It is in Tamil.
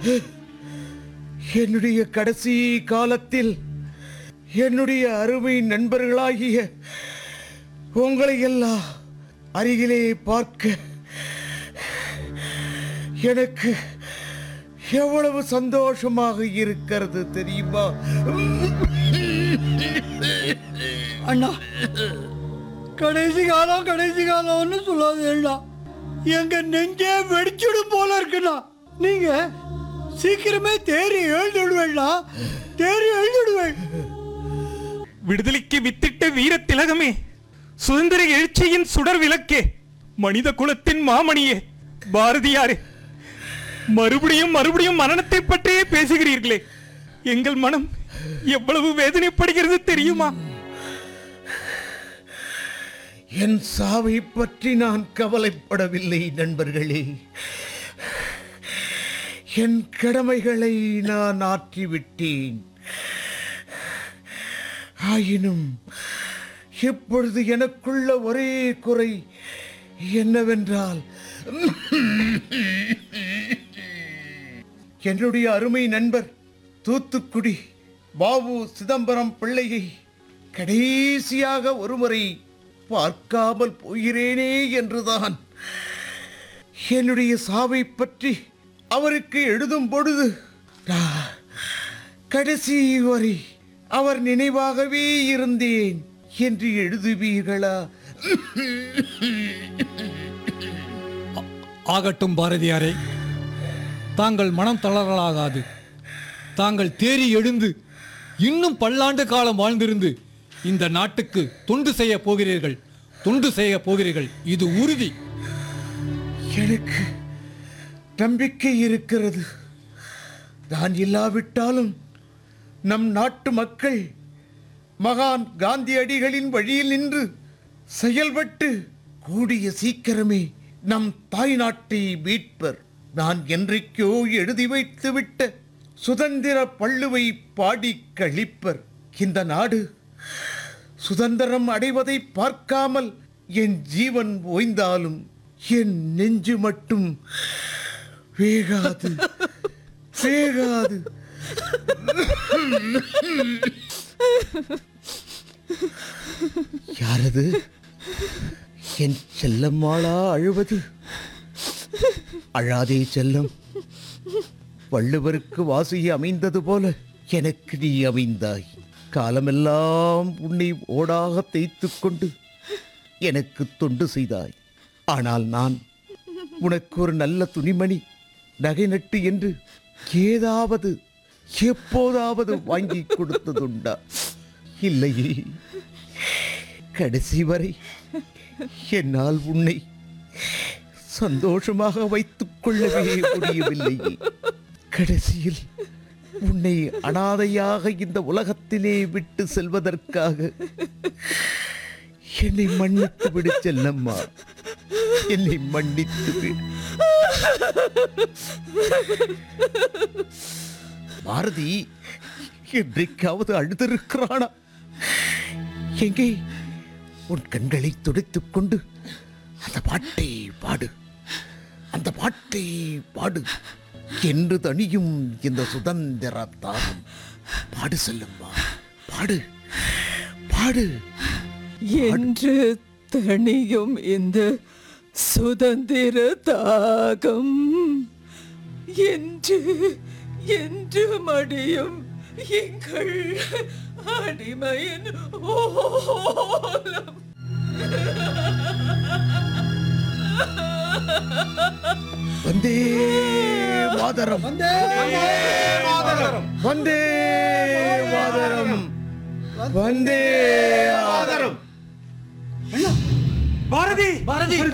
என்னுடைய கடைசி காலத்தில் என்னுடைய அருமை நண்பர்களாகிய உங்களை எல்லாம் அருகிலே பார்க்க எனக்கு எவ்வளவு சந்தோஷமாக இருக்கிறது தெரியுமா அண்ணா கடைசி காலம் கடைசி காலம்னு சொல்லாதேண்ணா எங்க நெஞ்சே வெடிச்சிடும் போல இருக்குண்ணா நீங்க சீக்கிரமே தேறி எழுந்துடுவேண்ணா தேறி எழுந்துடுவேன் விடுதலைக்கு வித்திட்ட வீர திலகமே சுதந்திர எழுச்சியின் சுடர் விளக்கே மனித குலத்தின் மாமணியே பாரதியாரே மறுபடியும் மறுபடியும் மரணத்தை பற்றியே பேசுகிறீர்களே எங்கள் மனம் எவ்வளவு வேதனைப்படுகிறது தெரியுமா என் சாவை பற்றி நான் கவலைப்படவில்லை நண்பர்களே என் கடமைகளை நான் ஆற்றிவிட்டேன் ஆயினும் இப்பொழுது எனக்குள்ள ஒரே குறை என்னவென்றால் என்னுடைய அருமை நண்பர் தூத்துக்குடி பாபு சிதம்பரம் பிள்ளையை கடைசியாக ஒருமுறை பார்க்காமல் போகிறேனே என்றுதான் என்னுடைய சாவை பற்றி அவருக்கு எழுதும் பொழுது நான் கடைசி வரை அவர் நினைவாகவே இருந்தேன் என்று எழுதுவீர்களா ஆகட்டும் பாரதியாரே தாங்கள் மனம் தளரலாகாது தாங்கள் தேறி எழுந்து இன்னும் பல்லாண்டு காலம் வாழ்ந்திருந்து இந்த நாட்டுக்கு தொண்டு செய்ய போகிறீர்கள் தொண்டு செய்ய போகிறீர்கள் இது உறுதி எனக்கு நம்பிக்கை இருக்கிறது நான் இல்லாவிட்டாலும் நம் நாட்டு மக்கள் மகான் காந்தியடிகளின் வழியில் நின்று செயல்பட்டு கூடிய சீக்கிரமே நம் தாய் நாட்டை மீட்பர் நான் என்றைக்கோ எழுதி வைத்துவிட்ட சுதந்திர பள்ளுவை பாடி கழிப்பர் இந்த நாடு சுதந்திரம் அடைவதை பார்க்காமல் என் ஜீவன் ஓய்ந்தாலும் என் நெஞ்சு மட்டும் வேகாது வேகாது யாரது என் செல்லம்மாளா அழுவது அழாதே செல்லம் வள்ளுவருக்கு வாசி அமைந்தது போல எனக்கு நீ அமைந்தாய் காலமெல்லாம் உன்னை ஓடாக தேய்த்துக் கொண்டு எனக்கு தொண்டு செய்தாய் ஆனால் நான் உனக்கு ஒரு நல்ல துணிமணி நகை நட்டு என்று ஏதாவது எப்போதாவது வாங்கி கொடுத்ததுண்டா இல்லையே கடைசி வரை என்னால் உன்னை சந்தோஷமாக வைத்துக் கொள்ளவே முடியவில்லையே கடைசியில் உன்னை அனாதையாக இந்த உலகத்திலே விட்டு செல்வதற்காக என்னை மன்னித்து விடு செல்லம்மா என்னை மன்னித்து விடு பாரதி என்றைக்காவது அழுதிருக்கிறானா எங்கே உன் கண்களை துடைத்துக் கொண்டு அந்த பாட்டை பாடு அந்த பாட்டை பாடு என்று தணியும் இந்த சுதந்திர தாகம் பாடு செல்லும்மா பாடு பாடு என்று தணியும் இந்த சுதந்திர தாகம் என்று என்று மடியும் எங்கள் அடிமையின் ஓலம் வந்தே மாதரம் வந்தே மாதரம் வந்தே மாதரம் வந்தே மாதரம் பாரதி பாரதி